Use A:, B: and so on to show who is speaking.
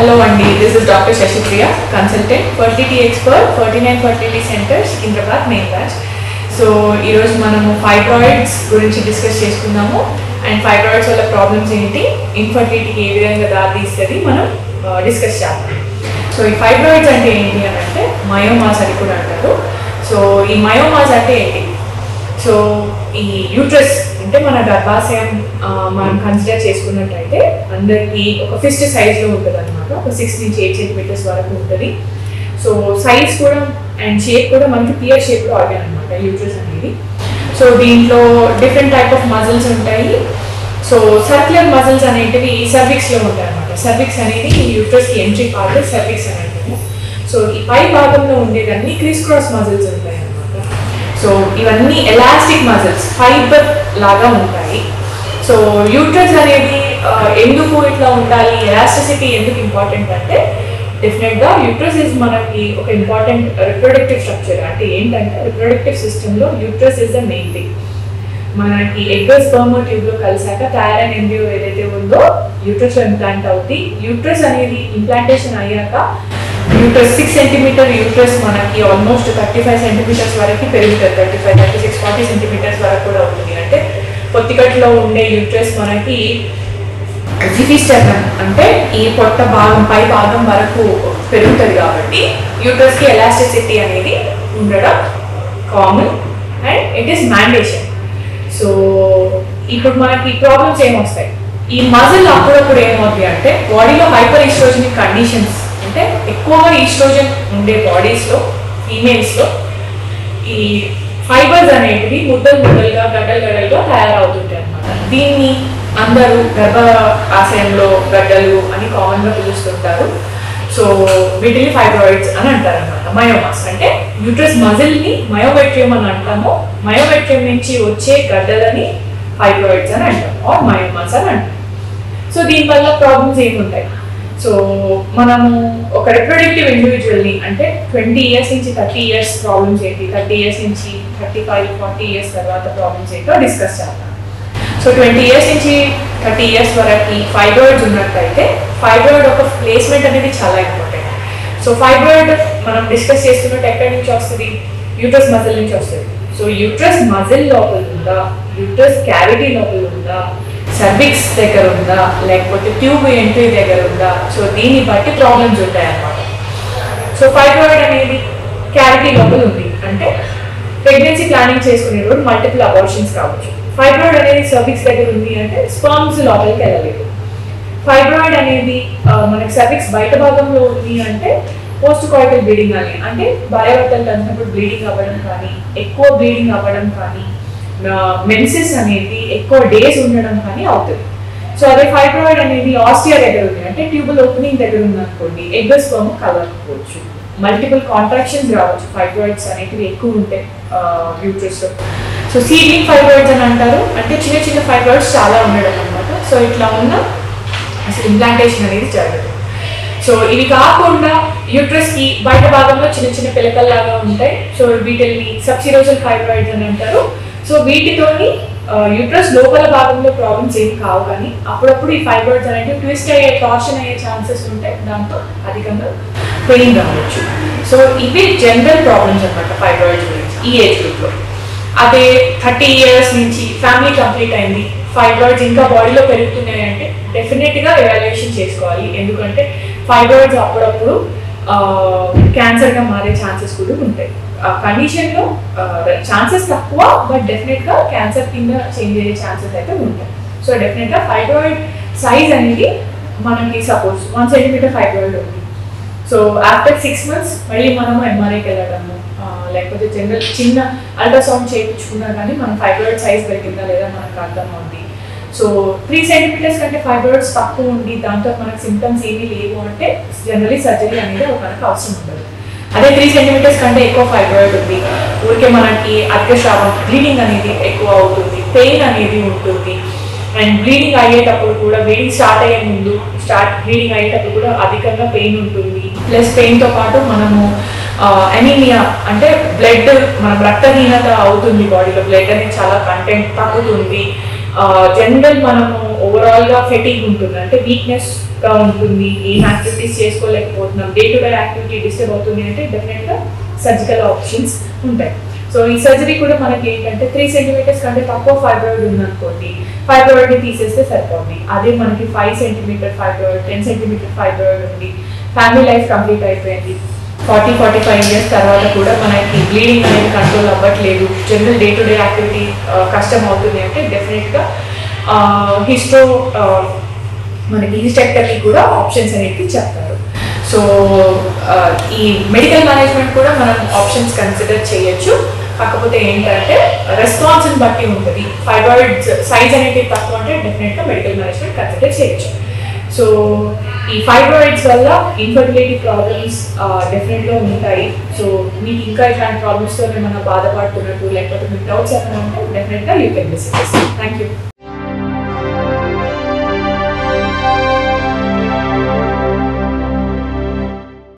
A: Hello అండి this is doctor Shashipriya consultant fertility expert forty nine fertility centre Secunderabad main branch so ఈరోజు మనము fibroids గురించి discuss చేసుకుందాము and fibroids వల్ల ప్రాబ్లమ్స్ ఏంటి ఇన్ఫర్టిలిటీకి ఏ విధంగా దారితీస్తుంది మనం డిస్కస్ చేద్దాం సో ఈ ఫైబ్రాయిడ్స్ అంటే ఏంటి అని అంటే మయోమాస్ అని కూడా అంటారు సో ఈ మయోమాస్ అంటే ఏంటి సో ఈ యూట్రస్ అంటే మన గర్భాశయం ఆ, మనం కన్సిడర్ చేసుకున్నట్టయితే అందరికి ఒక ఫిస్ట్ సైజ్లో ఉంటుంది అనమాట ఒక సిక్స్ నుంచి ఎయిట్ సెంటీమీటర్స్ వరకు ఉంటుంది సో సైజ్ కూడా అండ్ షేప్ కూడా మనకి పియర్ షేప్లో ఆర్గాన్ అనమాట యూట్రస్ అనేది సో దీంట్లో డిఫరెంట్ టైప్ ఆఫ్ మజిల్స్ ఉంటాయి సో సర్క్యులర్ మజిల్స్ అనేటివి సర్విక్స్లో ఉంటాయి అనమాట సర్విక్స్ అనేది ఈ యూట్రస్కి ఎంట్రీ పార్ట్ సర్విక్స్ అని అంటాము సో ఈ పై భాగంలో ఉండేదన్నీ క్రిస్ క్రాస్ మజిల్స్ ఉంటాయి అనమాట సో ఇవన్నీ ఎలాస్టిక్ మజిల్స్ ఫైబర్ లాగా ఉంటాయి సో యూట్రస్ అనేది ఆ, ఎందుకు ఇట్లా ఉండాలి ఎలాస్టిసిటీ ఎందుకు ఇంపార్టెంట్ అంటే డెఫినెట్గా యూట్రస్ ఇస్ మనకి ఒక ఇంపార్టెంట్ రిప్రొడక్టివ్ స్ట్రక్చర్ అంటే ఏంటంటే రిప్రొడక్టివ్ సిస్టంలో uterus is the main thing మనకి ఎగ్ స్పర్మ్ ట్యూబ్ లో కలిసాక థైరాయిడ్ ఎంబ్రియో ఏదైతే ఉందో యూట్రస్ లో ఇంప్లాంట్ అవుతుంది యూట్రస్ అనేది ఇంప్లాంటేషన్ అయ్యాక యూట్రస్ సిక్స్ సెంటీమీటర్ యూట్రస్ మనకి ఆల్మోస్ట్ థర్టీ ఫైవ్ సెంటీమీటర్స్ వరకు పెరుగుతుంది thirty five thirty six forty centimetres వరకు కూడా ఉంటుంది అంటే పొత్తికట్లో ఉండే యూట్రస్ మనకి జిఫిస్టర్నమ్ అంటే ఈ పొట్ట భాగం పై భాగం వరకు పెరుగుతుంది కాబట్టి యూట్రస్ కి ఎలాస్టిసిటీ అనేది ఉండడం common and it is mandation so ఇప్పుడు మనకి ప్రాబ్లమ్స్ ఏమొస్తాయి ఈ మజిల్ అప్పుడప్పుడు ఏమవుతుంది అంటే బాడీలో హైపర్ ఈస్ట్రోజనిక్ కండిషన్స్ అంటే ఎక్కువగా ఈస్ట్రోజన్ ఉండే బాడీస్లో ఫీమేల్స్లో ఈ ఫైబర్స్ అనేటివి ముద్దలు ముద్దలుగా గడ్డలు గడ్డలుగా తయారవుతుంటాయి అన్నమాట దీన్ని అందరూ గర్భ ఆశయంలో గడ్డలు అని కామన్గా పిలుస్తుంటారు సో వీటిని ఫైబ్రాయిడ్స్ అని అంటారు అనమాట మయోమాస్ అంటే యూట్రస్ మజిల్ని మయోమెట్రియం అని అంటాము మయోమెట్రియం నుంచి వచ్చే గడ్డలని ఫైబ్రాయిడ్స్ అని అంటాం ఆర్ మయోమాస్ అని అంటాం సో దీనివల్ల ప్రాబ్లమ్స్ ఏముంటాయి సో మనము ఒక రిప్రొడక్టివ్ ఇండివిజువల్ని అంటే ట్వంటీ ఇయర్స్ నుంచి థర్టీ ఇయర్స్ ప్రాబ్లమ్స్ ఏంటి థర్టీ ఇయర్స్ నుంచి థర్టీ ఫైవ్ ఫార్టీ ఇయర్స్ తర్వాత ప్రాబ్లమ్స్ ఏంటో డిస్కస్ చేద్దాం సో ట్వంటీ ఇయర్స్ నుంచి థర్టీ ఇయర్స్ వరకు ఫైబ్రాయిడ్స్ ఉన్నట్టయితే ఫైబ్రాయిడ్ ఒక ప్లేస్మెంట్ అనేది చాలా ఇంపార్టెంట్ సో ఫైబ్రాయిడ్ మనం డిస్కస్ చేస్తున్నట్టు ఎక్కడి నుంచి వస్తుంది యూట్రస్ మజిల్ నుంచి వస్తుంది సో యూట్రస్ మజిల్ లోపల ఉందా యూట్రస్ క్యావిటీ లోపల ఉందా సర్విక్స్ దగ్గర ఉందా లేకపోతే ట్యూబ్ ఎంట్రీ దగ్గర ఉందా సో దీన్ని బట్టి ప్రాబ్లమ్స్ ఉంటాయి అన్నమాట సో ఫైబ్రాయిడ్ అనేది క్యావిటీ లోపల ఉంది అంటే ప్రెగ్నెన్సీ ప్లానింగ్ చేసుకునేటప్పుడు మల్టిపుల్ అబార్షన్స్ కావచ్చు ఫైబ్రాయిడ్ అనేది సర్విక్స్ దగ్గర ఉంది అంటే స్పర్మ్స్ లోపలికి వెళ్ళలేదు ఫైబ్రాయిడ్ అనేది ఆ, మనకి సర్విక్స్ బయట భాగంలో ఉంది అంటే పోస్ట్ కాయిటల్ బ్లీడింగ్ అని అంటే భార్యాభర్తలు కలిసినప్పుడు బ్లీడింగ్ అవ్వడం కానీ ఎక్కువ బ్లీడింగ్ అవ్వడం కానీ మెన్సెస్ అనేది ఎక్కువ డేస్ ఉండడం కానీ అవుతుంది సో అదే ఫైబ్రాయిడ్ అనేది ఆస్టియా దగ్గర ఉంది అంటే ట్యూబుల్ ఓపెనింగ్ దగ్గర ఉంది అనుకోండి ఎగ్ స్పర్మ్ కలవకపోవచ్చు మల్టిపుల్ కాంట్రాక్షన్స్ రావచ్చు ఫైబ్రాయిడ్స్ అనేటివి ఎక్కువ ఉంటాయి యూట్రస్ లో సో సీడ్లింగ్ ఫైబ్రాయిడ్స్ అని అంటారు అంటే చిన్న చిన్న ఫైబ్రాయిడ్స్ చాలా ఉండడం అనమాట సో ఇట్లా ఉన్న అసలు ఇంప్లాంటేషన్ అనేది జరగదు సో ఇవి కాకుండా యూట్రస్ కి బయట భాగంలో చిన్న చిన్న పిలకల్లాగా ఉంటాయి సో వీటిని సబ్సిరోజల్ ఫైబ్రాయిడ్స్ అని అంటారు సో వీటితోని యూట్రస్ లోపల భాగంలో ప్రాబ్లమ్స్ ఏం కావు కానీ అప్పుడప్పుడు ఈ ఫైబ్రాయిడ్స్ అనేవి ట్విస్ట్ అయ్యే టార్షన్ అయ్యే ఛాన్సెస్ ఉంటాయి దాంతో అధికంగా పెయిన్ రావచ్చు సో ఇవి జనరల్ ప్రాబ్లమ్స్ అనమాట ఫైబ్రాయిడ్స్ గురించి ఈ ఏజ్ గ్రూప్లో అదే థర్టీ ఇయర్స్ నుంచి ఫ్యామిలీ కంప్లీట్ అయింది ఫైబ్రాయిడ్స్ ఇంకా బాడీలో పెరుగుతున్నాయి అంటే డెఫినెట్గా ఎవాల్యుయేషన్ చేసుకోవాలి ఎందుకంటే ఫైబ్రాయిడ్స్ అప్పుడప్పుడు క్యాన్సర్గా మారే ఛాన్సెస్ కూడా ఉంటాయి ఆ కండిషన్లో ఛాన్సెస్ తక్కువ బట్ డెఫినెట్గా క్యాన్సర్ కింద చేంజ్ అయ్యే ఛాన్సెస్ అయితే ఉంటాయి సో డెఫినెట్గా ఫైబ్రాయిడ్ సైజ్ అనేది మనకి సపోజ్ వన్ సెంటీమీటర్ ఫైబ్రాయిడ్ ఉంది సో ఆఫ్టర్ సిక్స్ మంత్స్ మళ్ళీ మనము ఎంఆర్ఐకి వెళ్ళడము ఆ, లేకపోతే జనరల్ చిన్న అల్ట్రాసౌండ్ చేయించుకున్నా కానీ మన ఫైబ్రాయిడ్ సైజ్ పెరిగిందా లేదా మనకు అర్థం అవుతుంది సో త్రీ సెంటీమీటర్స్ కంటే ఫైబ్రాయిడ్స్ తక్కువ ఉండి దాంతో మనకు సిమ్టమ్స్ ఏమీ లేవు అంటే జనరలీ సర్జరీ అనేది ఒక మనకు అవసరం ఉండదు అదే త్రీ సెంటీమీటర్స్ కంటే ఎక్కువ ఫైబ్రాయిడ్ ఉంది ఊరికే మనకి అర్ధశ్రావం బ్లీడింగ్ అనేది ఎక్కువ అవుతుంది పెయిన్ అనేది ఉంటుంది అండ్ బ్లీడింగ్ అయ్యేటప్పుడు కూడా బ్లీడింగ్ స్టార్ట్ అయ్యే ముందు స్టార్ట్ బ్లీడింగ్ అయ్యేటప్పుడు కూడా అధికంగా పెయిన్ ఉంటుంది ప్లస్ పెయిన్తో పాటు మనము అనీమియా అంటే బ్లడ్ మనం రక్తహీనత అవుతుంది బాడీలో బ్లడ్ అనేది చాలా కంటెంట్ తగ్గుతుంది జనరల్ మనము ఓవరాల్ గా ఫెటింగ్ ఉంటుంది అంటే వీక్నెస్ గా ఉంటుంది ఏం యాక్టివిటీస్ చేసుకోలేకపోతున్నాం day to day activity disturb అవుతుంది అంటే డెఫినెట్గా సర్జికల్ ఆప్షన్స్ ఉంటాయి సో ఈ సర్జరీ కూడా మనకి ఏంటంటే త్రీ సెంటీమీటర్స్ కంటే తక్కువ ఫైబ్రాయిడ్ ఉందనుకోండి ఫైబ్రాయిడ్ ని తీసేస్తే సరిపోతుంది అదే మనకి five centimetre fibroid ten centimetre fibroid ఉంది ఫ్యామిలీ లైఫ్ కంప్లీట్ అయిపోయింది ఫార్టీ ఫార్టీ ఫైవ్ ఇయర్స్ తర్వాత కూడా మనకి బ్లీడింగ్ అనేది కంట్రోల్ అవ్వట్లేదు general day to day activity కష్టం అవుతుంది అంటే డెఫినెట్గా హిస్టో మనకి హిస్టెక్టమీ కూడా ఆప్షన్స్ అనేవి చెప్తారు సో ఈ మెడికల్ మేనేజ్మెంట్ కూడా మనం ఆప్షన్స్ కన్సిడర్ చేయొచ్చు కాకపోతే ఏంటంటే రెస్పాన్స్ని బట్టి ఉంటుంది ఫైబ్రాయిడ్ సైజ్ అనేది తక్కువ అంటే డెఫినెట్గా మెడికల్ మేనేజ్మెంట్ కన్సిడర్ చేయొచ్చు సో ఈ ఫైబ్రాయిడ్స్ వల్ల ఇన్ఫర్టిలిటీ ప్రాబ్లమ్స్ డెఫినెట్గా ఉంటాయి సో మీకు ఇంకా ఇట్లాంటి ప్రాబ్లమ్స్తో ఏమైనా బాధపడుతున్నట్టు లేకపోతే మీకు డౌట్స్ ఏమైనా ఉంటే డెఫినెట్గా you can discuss thank you